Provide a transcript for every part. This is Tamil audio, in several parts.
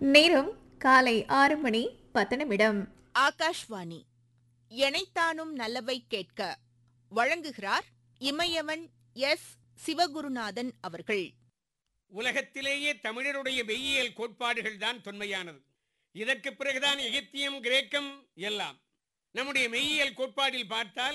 நேரம் காலை ஆறு மணி பத்து நிமிடம் ஆகாஷ்வாணி எனைத்தானும் நல்லவை கேட்க வழங்குகிறார் இமயவன் எஸ் சிவகுருநாதன் அவர்கள் உலகத்திலேயே தமிழருடைய மெய்யியல் கோட்பாடுகள் தான் தொன்மையானது இதற்கு பிறகுதான் எகிப்தியம் கிரேக்கம் எல்லாம் நம்முடைய மெய்யியல் கோட்பாடில் பார்த்தால்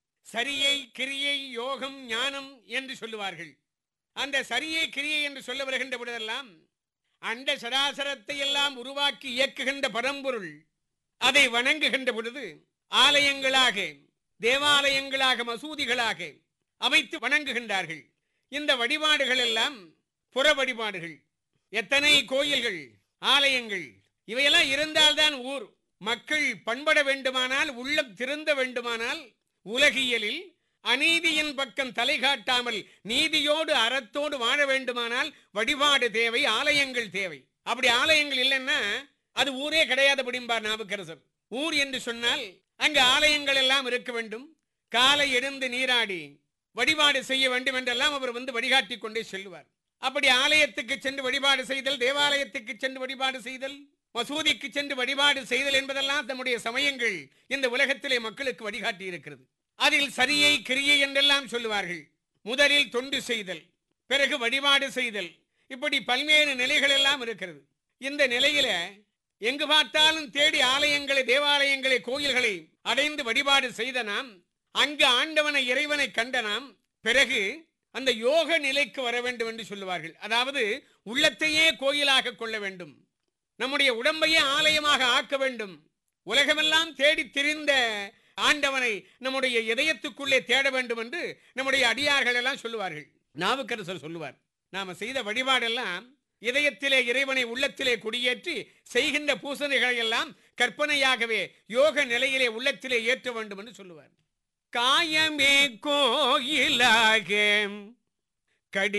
சரியை கிரியை யோகம் ஞானம் என்று சொல்லுவார்கள் அந்த சரியை கிரியை என்று சொல்ல வருகின்ற பொழுதெல்லாம் அண்ட சராசரத்தை எல்லாம் உருவாக்கி இயக்குகின்ற பரம்பொருள் அதை வணங்குகின்ற பொழுது ஆலயங்களாக தேவாலயங்களாக மசூதிகளாக அமைத்து வணங்குகின்றார்கள் இந்த வழிபாடுகள் எல்லாம் புற வழிபாடுகள் எத்தனை கோயில்கள் ஆலயங்கள் இவையெல்லாம் இருந்தால்தான் ஊர் மக்கள் பண்பட வேண்டுமானால் உள்ளம் திருந்த வேண்டுமானால் உலகியலில் அநீதியின் பக்கம் தலை காட்டாமல் நீதியோடு அறத்தோடு வாழ வேண்டுமானால் வழிபாடு தேவை ஆலயங்கள் தேவை அப்படி ஆலயங்கள் இல்லைன்னா அது ஊரே கிடையாதுபடிம்பார் நாவுக்கரசர் ஊர் என்று சொன்னால் அங்கு ஆலயங்கள் எல்லாம் இருக்க வேண்டும் காலை எழுந்து நீராடி வழிபாடு செய்ய வேண்டும் என்றெல்லாம் அவர் வந்து வழிகாட்டி கொண்டே செல்வார் அப்படி ஆலயத்துக்கு சென்று வழிபாடு செய்தல் தேவாலயத்துக்கு சென்று வழிபாடு செய்தல் மசூதிக்கு சென்று வழிபாடு செய்தல் என்பதெல்லாம் நம்முடைய சமயங்கள் இந்த உலகத்திலே மக்களுக்கு வழிகாட்டி இருக்கிறது அதில் சரியை கிரியை என்றெல்லாம் சொல்லுவார்கள் முதலில் தொண்டு செய்தல் பிறகு வழிபாடு செய்தல் இப்படி பல்வேறு நிலைகள் எல்லாம் இருக்கிறது இந்த நிலையில எங்கு பார்த்தாலும் தேடி ஆலயங்களை தேவாலயங்களை கோயில்களை அடைந்து வழிபாடு செய்த நாம் அங்கு ஆண்டவனை இறைவனை கண்ட நாம் பிறகு அந்த யோக நிலைக்கு வர வேண்டும் என்று சொல்லுவார்கள் அதாவது உள்ளத்தையே கோயிலாக கொள்ள வேண்டும் நம்முடைய உடம்பையே ஆலயமாக ஆக்க வேண்டும் உலகமெல்லாம் தேடி திரிந்த ஆண்டவனை நம்முடைய இதயத்துக்குள்ளே தேட வேண்டும் என்று நம்முடைய அடியார்கள் எல்லாம் சொல்லுவார்கள் நாவுக்கரசர் சொல்லுவார் நாம செய்த வழிபாடெல்லாம் இதயத்திலே இறைவனை உள்ளத்திலே குடியேற்றி செய்கின்ற பூசணைகளை எல்லாம் கற்பனையாகவே யோக நிலையிலே உள்ளத்திலே ஏற்ற வேண்டும் என்று சொல்லுவார் காயமே கோயிலாக